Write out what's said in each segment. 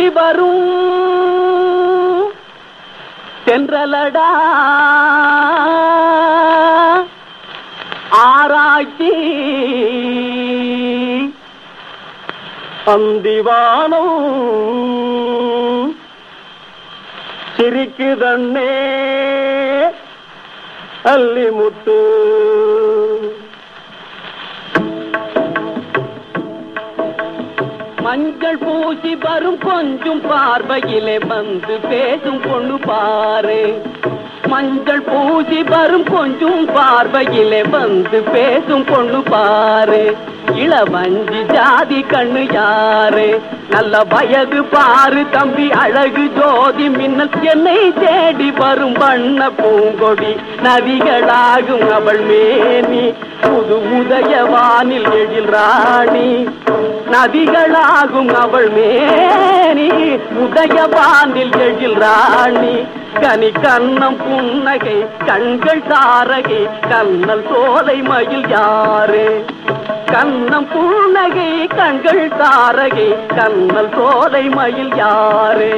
பூசி வரும் தென்றலடா ஆராய்ச்சி அந்திவானம் சிரிக்குதண்ணே அல்லிமுத்து மஞ்சள் பூசி வரும் கொஞ்சம் பார்வையிலே வந்து பேசும் பொண்ணு பாரு மஞ்சள் பூசி வரும் கொஞ்சம் பார்வையிலே வந்து பேசும் பொண்ணு பாரு இளவஞ்சி ஜாதி கண்ணு யாரு நல்ல வயது பாரு தம்பி அழகு ஜோதி மின்னல் என்னை தேடி வரும் வண்ண பூங்கொடி நதிகளாகும் அவள் மேனி புது உதய வானில் எழில் ராணி நதிகளாகும் அவள் மேனி உதய வானில் எழில் ராணி கனி கண்ணம் புன்னகை கண்கள் தாரகை கண்ணல் சோலை மயில் யாரு கண்ணம் புன்னகை கண்கள் தாரகை கண்ணல் சோலை மயில் யாரு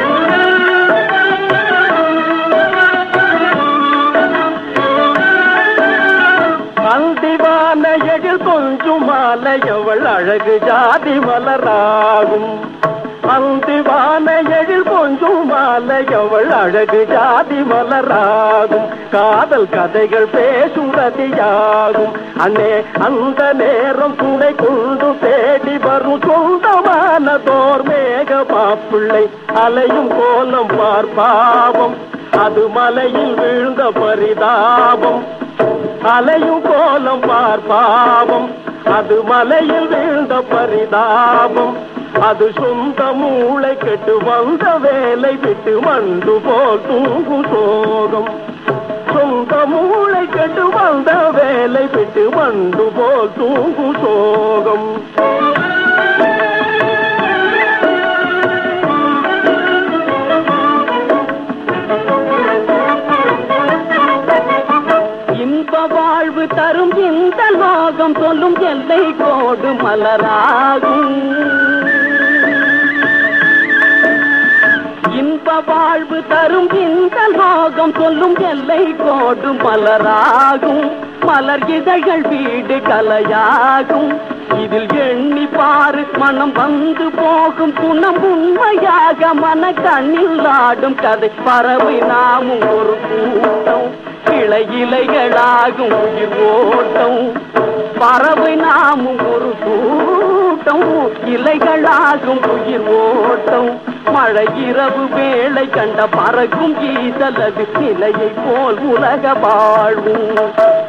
அந்திவான எழில் கொஞ்சம் மாலை எவள் அழகு ஜாதி மலராகும் அந்திவான எழில் கொஞ்சம் மாலை எவள் அழகு ஜாதி மலராகும் காதல் கதைகள் பேசும் ரதியாகும் அண்ணே அந்த நேரம் துணை கொண்டு தேடி வரும் சொந்தமான தோர் மேக மாப்பிள்ளை அலையும் கோலம் பார்ப்பாவம் அது மலையில் வீழ்ந்த பரிதாபம் அலையும் கோலம் பார்ப்பாவம் அது மலையில் வீழ்ந்த பரிதாபம் அது சொந்த மூளை கெட்டு வந்த வேலை விட்டு மண்டு போல் தூங்கு சோகம் சொந்த மூளை கெட்டு வந்த வேலை விட்டு மண்டு போல் தூங்கு சோகம் இன்ப வாழ்வு தரும் இந்த லோகம் சொல்லும் எல்லை கோடு மலராகும் இன்ப வாழ்வு தரும் இந்த லோகம் சொல்லும் எல்லை கோடு மலராகும் மலர் இதழ்கள் வீடு கலையாகும் இதில் எண்ணி பாரு மனம் வந்து போகும் குணம் உண்மையாக மன கண்ணில் ஆடும் கதை பறவை நாமும் ஒரு கூட்டம் கிளை இலைகளாகும் உயிர் ஓட்டம் பறவை நாமும் ஒரு கூட்டம் இலைகளாகும் உயிர் ஓட்டம் மழை இரவு வேளை கண்ட பறக்கும் ஈசலது நிலையை போல் உலக வாழ்வும்